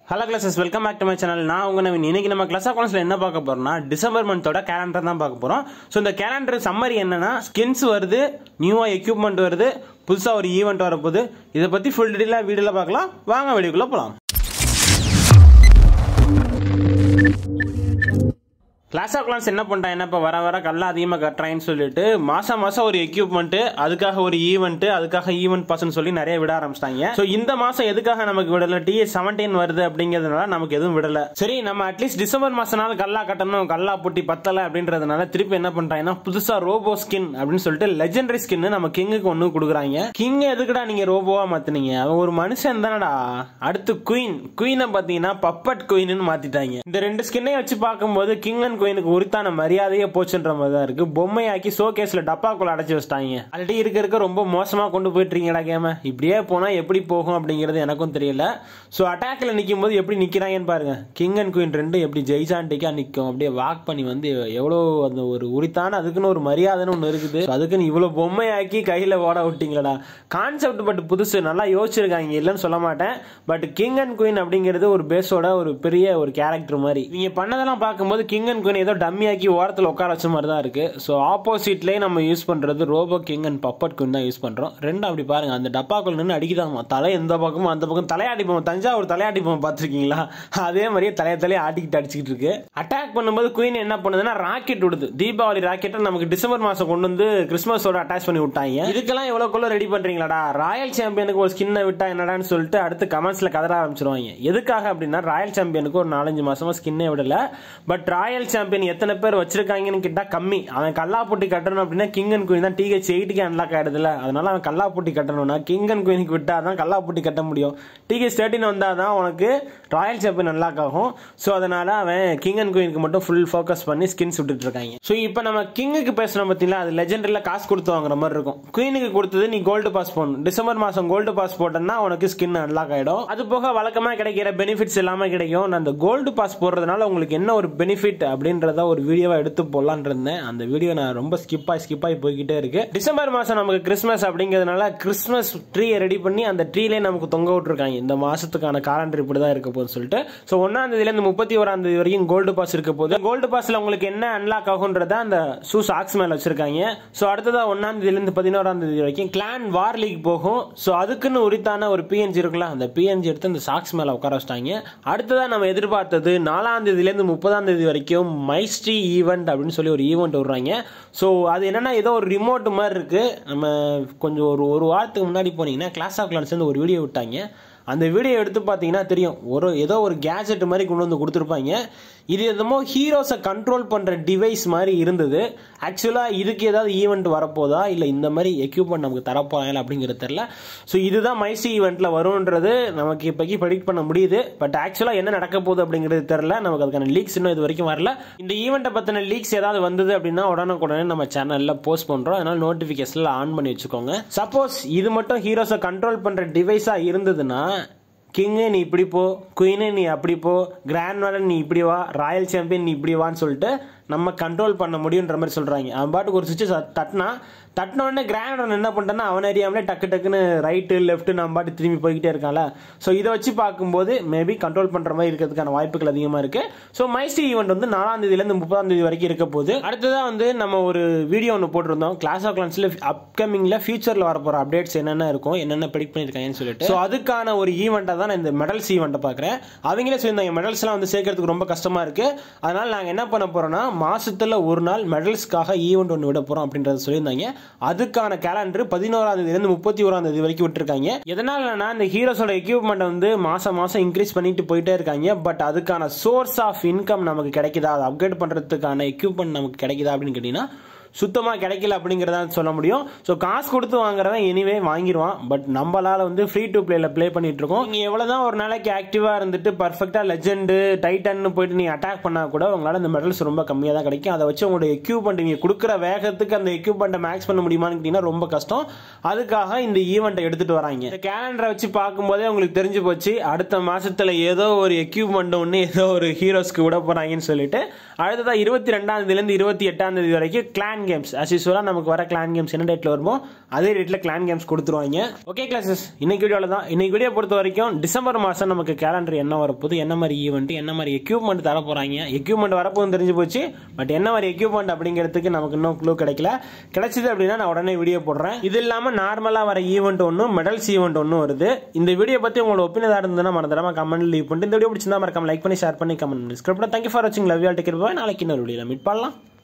hello classes welcome back to my channel நான் உங்க நவீன் இன்னைக்கு நம்ம கிளாஸ் அக்கௌண்ட்ஸ்ல என்ன பார்க்க போறோம்னா டிசம்பர் மந்தோட கேலண்டர் தான் பார்க்க போறோம் ஸோ இந்த கேலண்டர் சம்மரி என்னன்னா ஸ்கின்ஸ் வருது நியூவா எக்யூப்மெண்ட் வருது புதுசா ஒரு ஈவெண்ட் வரப்போகுது இதை பத்தி ஃபுல் டீட்டெயிலாக வீடியோல பார்க்கலாம் வாங்க வீடியோக்குள்ள போலாம் கிளாஸ் ஆஃப் கிளாஸ் என்ன பண்ணிட்டான் என்ன இப்போ வர வர கல்ல அதிகமாக கட்டுறான்னு சொல்லிட்டு மாசம் மாசம் ஒரு எக்யூப்மெண்ட் அதுக்காக ஒரு ஈவெண்ட் அதுக்காக ஈவெண்ட் பாஸ்ன்னு சொல்லி நிறைய விட ஆரம்பிச்சிட்டாங்க ஸோ இந்த மாசம் எதுக்காக நமக்கு விடல டி செவன்டீன் வருது அப்படிங்கிறதுனால நமக்கு எதுவும் விடல சரி நம்ம அட்லீஸ்ட் டிசம்பர் மாசம்னால கல்லா கட்டணும் கல்லா புட்டி பத்தல அப்படின்றதுனால திருப்பி என்ன பண்றாங்கன்னா புதுசா ரோபோ ஸ்கின் அப்படின்னு சொல்லிட்டு லெஜெண்டரி ஸ்கின் நம்ம கிங்குக்கு ஒன்று கொடுக்குறாங்க கிங் எதுக்குடா நீங்க ரோபோவா மாத்துனீங்க அவன் ஒரு மனுஷன் தானடா அடுத்து குயின் குயினை பார்த்தீங்கன்னா பப்பட் குயின்னு மாத்திட்டாங்க இந்த ரெண்டு ஸ்கின்னையும் வச்சு பார்க்கும்போது கிங் அண்ட் குயினுக்கு உரித்தான மரியாதையே போச்சுன்ற மாதிரி தான் இருக்கு பொம்மையாக்கி ஷோ கேஸ்ல டப்பாக்குள்ள அடைச்சு வச்சிட்டாங்க ஆல்ரெடி இருக்க இருக்க ரொம்ப மோசமா கொண்டு போயிட்டு இருக்கீங்கடா கேம இப்படியே போனா எப்படி போகும் அப்படிங்கிறது எனக்கும் தெரியல ஸோ அட்டாக்ல நிற்கும் போது எப்படி நிக்கிறாங்கன்னு பாருங்க கிங் அண்ட் குயின் ரெண்டும் எப்படி ஜெய்சாண்டிக்கா நிற்கும் அப்படியே வாக் பண்ணி வந்து எவ்வளோ அந்த ஒரு உரித்தான அதுக்குன்னு ஒரு மரியாதைன்னு ஒன்று இருக்குது So அதுக்குன்னு இவ்வளோ பொம்மையாக்கி கையில ஓட விட்டீங்களடா கான்செப்ட் பட் புதுசு நல்லா யோசிச்சிருக்காங்க இல்லைன்னு சொல்ல மாட்டேன் பட் கிங் அண்ட் குயின் அப்படிங்கிறது ஒரு பேஸோட ஒரு பெரிய ஒரு கேரக்டர் மாதிரி நீங்க பண்ணதெல்லாம் பார்க்கும்போது கிங் அண்ட் குயின் ஏதோ டம்மியாக்கி ஓரத்தில் உட்கார வச்ச மாதிரி தான் இருக்கு ஸோ ஆப்போசிட்லேயே நம்ம யூஸ் பண்றது robo king and puppet queen தான் யூஸ் பண்றோம் ரெண்டும் அப்படி பாருங்க அந்த டப்பாக்குள்ள நின்று அடிக்குதாமா தலை எந்த பக்கமும் அந்த பக்கம் தலையாடி போவோம் தஞ்சாவூர் தலையாடி போவோம் பார்த்துருக்கீங்களா அதே மாதிரியே தலைய தலையை ஆட்டிக்கிட்டு அடிச்சுக்கிட்டு இருக்கு அட்டாக் பண்ணும்போது குயின் என்ன பண்ணுதுன்னா ராக்கெட் விடுது தீபாவளி ராக்கெட்டை நமக்கு டிசம்பர் மாசம் கொண்டு வந்து கிறிஸ்மஸோட அட்டாச் பண்ணி விட்டாங்க இதுக்கெல்லாம் எவ்வளோக்குள்ள ரெடி பண்றீங்களாடா ராயல் சாம்பியனுக்கு ஒரு ஸ்கின்னை விட்டா என்னடான்னு சொல்லிட்டு அடுத்து கமெண்ட்ஸ்ல கதற ஆரம்பிச்சிருவாங்க எதுக்காக அப்படின்னா ராயல் சாம்பியனுக்கு ஒரு நாலஞ்சு மாசமா ஸ்கின்னே விடல பட் ராயல் சாம்பியன் எத்தனை பேர் வச்சிருக்காங்கன்னு கேட்டா கம்மி அவன் கல்லாப்பூட்டி கட்டணும் அப்படின்னா கிங் அண்ட் குயின் தான் டிஹெச் எயிட்டுக்கு அன்லாக் ஆயிடுதுல அதனால அவன் கல்லாப்பூட்டி கட்டணும்னா கிங் அண்ட் குயினுக்கு விட்டா தான் கல்லாப்பூட்டி கட்ட முடியும் டிஹெச் தேர்ட்டின் வந்தா தான் உனக்கு ராயல் சாம்பியன் அன்லாக் ஆகும் ஸோ அதனால அவன் கிங் அண்ட் குயினுக்கு மட்டும் ஃபுல் ஃபோக்கஸ் பண்ணி ஸ்கின்ஸ் விட்டுட்டு இருக்காங்க ஸோ இப்போ நம்ம கிங்குக்கு பேசணும் பார்த்தீங்களா அது லெஜெண்டரியில் காசு கொடுத்து வாங்குற மாதிரி இருக்கும் குயினுக்கு கொடுத்தது நீ கோல்டு பாஸ் போடணும் டிசம்பர் மாதம் கோல்டு பாஸ் போட்டோம்னா உனக்கு ஸ்கின் அன்லாக் ஆகிடும் அது போக வழக்கமாக கிடைக்கிற பெனிஃபிட்ஸ் எல்லாமே கிடைக்கும் நான் அந்த கோல்டு பாஸ் போடுறதுனால உங்களுக்கு என்ன ஒரு பெனிஃபிட் அப்படின்றத ஒரு வீடியோவை எடுத்து போடலான் இருந்தேன் அந்த வீடியோ நான் ரொம்ப ஸ்கிப் ஆகி ஸ்கிப் ஆகி போய்கிட்டே இருக்கு டிசம்பர் மாதம் நமக்கு கிறிஸ்மஸ் அப்படிங்கிறதுனால கிறிஸ்மஸ் ட்ரீயை ரெடி பண்ணி அந்த ட்ரீலே நமக்கு தொங்க விட்டுருக்காங்க இந்த மாசத்துக்கான காலண்டர் இப்படி தான் இருக்க போகுதுன்னு சொல்லிட்டு ஸோ ஒன்னாம் தேதியிலேருந்து முப்பத்தி ஓராம் தேதி வரைக்கும் கோல்டு பாஸ் இருக்க போகுது கோல்டு பாஸ்ல உங்களுக்கு என்ன அன்லாக் ஆகுன்றத அந்த ஷூ சாக்ஸ் மேல வச்சிருக்காங்க ஸோ அடுத்ததா ஒன்னாம் தேதியிலேருந்து பதினோராம் தேதி வரைக்கும் கிளான் வார் லீக் போகும் ஸோ அதுக்குன்னு உரித்தான ஒரு பிஎன்ஜி இருக்குல்ல அந்த பிஎன்ஜி எடுத்து அந்த சாக்ஸ் மேல உட்கார வச்சிட்டாங்க அடுத்ததா நம்ம எதிர்பார்த்தது நாலாம் தேதியிலேருந்து முப்பதாம் தேதி வரைக்கும் மைஸ்ட்ரி ஈவெண்ட் அப்படின்னு சொல்லி ஒரு ஈவெண்ட் விடுறாங்க ஸோ அது என்னன்னா ஏதோ ஒரு ரிமோட் மாதிரி இருக்கு நம்ம கொஞ்சம் ஒரு ஒரு வாரத்துக்கு முன்னாடி போனீங்கன்னா கிளாஸ் ஆஃப் கிளான்ஸ் ஒரு வீடியோ விட்டாங்க அந்த வீடியோ எடுத்து பார்த்தீங்கன்னா தெரியும் ஒரு ஏதோ ஒரு கேஜெட் மாதிரி கொண்டு வந்து கொடுத்துருப்பாங்க இது என்னமோ ஹீரோஸை கண்ட்ரோல் பண்ணுற டிவைஸ் மாதிரி இருந்தது ஆக்சுவலாக இதுக்கு ஏதாவது ஈவெண்ட் வரப்போதா இல்லை இந்த மாதிரி எக்யூப்மெண்ட் நமக்கு தரப்போறாங்க அப்படிங்கிறது தெரில ஸோ இதுதான் மைசி ஈவெண்ட்டில் வரும்ன்றது நமக்கு இப்போக்கி ப்ரெடிக்ட் பண்ண முடியுது பட் ஆக்சுவலாக என்ன நடக்க போகுது அப்படிங்கிறது தெரில நமக்கு அதுக்கான லீக்ஸ் இன்னும் இது வரைக்கும் வரல இந்த ஈவெண்ட்டை பற்றின லீக்ஸ் ஏதாவது வந்தது அப்படின்னா உடனுக்குடனே நம்ம சேனலில் போஸ்ட் பண்ணுறோம் அதனால் நோட்டிஃபிகேஷனில் ஆன் பண்ணி வச்சுக்கோங்க சப்போஸ் இது மட்டும் ஹீரோஸை கண்ட்ரோல் பண்ணுற டிவைஸாக இருந்ததுன்னா கிங்கு நீ இப்படி போ குயினு நீ அப்படி போ கிராண்ட் மாடல் நீ இப்படி வா ராயல் சாம்பியன் நீ இப்படி வான்னு சொல்லிட்டு நம்ம கண்ட்ரோல் பண்ண முடியுன்ற மாதிரி சொல்கிறாங்க அவன் பாட்டுக்கு ஒரு சுவிட்ச் தட்டினா தட்டின உடனே கிராண்ட் என்ன பண்ணிட்டான்னா அவன் அறியாமலே டக்கு டக்குன்னு ரைட்டு லெஃப்ட் நம்ம பாட்டு திரும்பி போய்கிட்டே இருக்கான்ல ஸோ இதை வச்சு பார்க்கும்போது மேபி கண்ட்ரோல் பண்ணுற மாதிரி இருக்கிறதுக்கான வாய்ப்புகள் அதிகமாக இருக்கு ஸோ மைஸ்டி ஈவெண்ட் வந்து நாலாம் தேதியிலேருந்து முப்பதாம் தேதி வரைக்கும் இருக்க போகுது அடுத்ததாக வந்து நம்ம ஒரு வீடியோ ஒன்று போட்டிருந்தோம் கிளாஸ் ஆஃப் கிளான்ஸில் அப்கமிங்கில் ஃபியூச்சரில் வரப்போகிற அப்டேட்ஸ் என்னென்ன இருக்கும் என்னென்ன ப்ரெடிக்ட் பண்ணியிருக்காங்கன்னு சொல்லிட்டு ஸோ அதுக்கான ஒரு ஈவெண்ட்டாக தான் நான் இந்த மெடல்ஸ் ஈவெண்ட்டை பார்க்குறேன் அவங்களே சொல்லியிருந்தாங்க மெடல்ஸ்லாம் வந்து சேர்க்கறதுக்கு ரொம்ப கஷ்டமாக இருக்குது அதனால் நாங்கள் என்ன பண்ண போகிறோம்னா மாசத்துல ஒரு நாள் மெடல்ஸ்க்காக ஈவெண்ட் ஒன்று விட போகிறோம் அப்படின்றத சொல்லியிருந்தாங்க அதுக்கான கேலண்டர் பதினோராம் தேதியிலேருந்து முப்பத்தி ஓராம் தேதி வரைக்கும் விட்டுருக்காங்க எதனாலனா இந்த ஹீரோஸோட எக்யூப்மெண்ட் வந்து மாசம் மாசம் இன்க்ரீஸ் பண்ணிட்டு போயிட்டே இருக்காங்க பட் அதுக்கான சோர்ஸ் ஆஃப் இன்கம் நமக்கு கிடைக்குதா அதை அப்கிரேட் பண்ணுறதுக்கான எக்யூப்மெண்ட் நமக்கு கிடைக்குதா அப்படின்னு கேட்டிங்கன்னா சுத்தமாக கிடைக்கல அப்படிங்கிறத சொல்ல முடியும் ஸோ காசு கொடுத்து வாங்குறவன் எனிவே வாங்கிடுவான் பட் நம்மளால வந்து ஃப்ரீ டு பிளேல ப்ளே பண்ணிட்டு இருக்கோம் நீங்கள் எவ்வளோதான் ஒரு நாளைக்கு ஆக்டிவாக இருந்துட்டு பர்ஃபெக்டாக லெஜெண்டு டைட்டன்னு போயிட்டு நீ அட்டாக் பண்ணால் கூட உங்களால் இந்த மெடல்ஸ் ரொம்ப கம்மியாக தான் கிடைக்கும் அதை வச்சு உங்களோட எக்யூப்மெண்ட் நீங்கள் கொடுக்குற வேகத்துக்கு அந்த எக்யூப்மெண்ட்டை மேக்ஸ் பண்ண முடியுமான்னு கேட்டிங்கன்னா ரொம்ப கஷ்டம் அதுக்காக இந்த ஈவெண்ட்டை எடுத்துட்டு வராங்க இந்த கேலண்டரை வச்சு பார்க்கும்போதே உங்களுக்கு தெரிஞ்சு போச்சு அடுத்த மாசத்துல ஏதோ ஒரு எக்யூப்மெண்ட் ஒன்று ஏதோ ஒரு ஹீரோஸ்க்கு விட போறாங்கன்னு சொல்லிட்டு அடுத்ததா இருபத்தி ரெண்டாம் தேதியிலேருந்து இருபத்தி எட்டாம் தேதி வரைக்கும் கிளான் கிளான் கேம்ஸ் அஸ் யூஸ்வலாக நமக்கு வர கிளான் கேம்ஸ் என்ன டேட்டில் வருமோ அதே டேட்டில் கிளான் கேம்ஸ் கொடுத்துருவாங்க ஓகே கிளாஸஸ் இன்னைக்கு வீடியோவில் தான் இன்னைக்கு வீடியோ பொறுத்த வரைக்கும் டிசம்பர் மாதம் நமக்கு கேலண்டர் என்ன வரப்போகுது என்ன மாதிரி ஈவெண்ட் என்ன மாதிரி எக்யூப்மெண்ட் தர போகிறாங்க எக்யூப்மெண்ட் வரப்போகுது தெரிஞ்சு போச்சு பட் என்ன மாதிரி எக்யூப்மெண்ட் அப்படிங்கிறதுக்கு நமக்கு இன்னும் க்ளூ கிடைக்கல கிடைச்சது அப்படின்னா நான் உடனே வீடியோ போடுறேன் இது இல்லாமல் நார்மலாக வர ஈவெண்ட் ஒன்றும் மெடல்ஸ் ஈவெண்ட் ஒன்றும் வருது இந்த வீடியோ பற்றி உங்களோட ஒப்பீனியன் ஏதாவது இருந்ததுன்னா மறந்துடாம கமெண்ட் லீவ் பண்ணிட்டு இந்த வீடியோ பிடிச்சிருந்தா மறக்காம லைக் பண்ணி ஷேர் பண்ணி கமெண்ட் பண்ணி ஸ்கிரிப்ட் தேங்க்யூ ஃபார் வாட்சிங் லவ் யூ ஆல் டேக் நாளைக்கு இன்னொரு வீடியோவில் மீட் பண்ணலாம்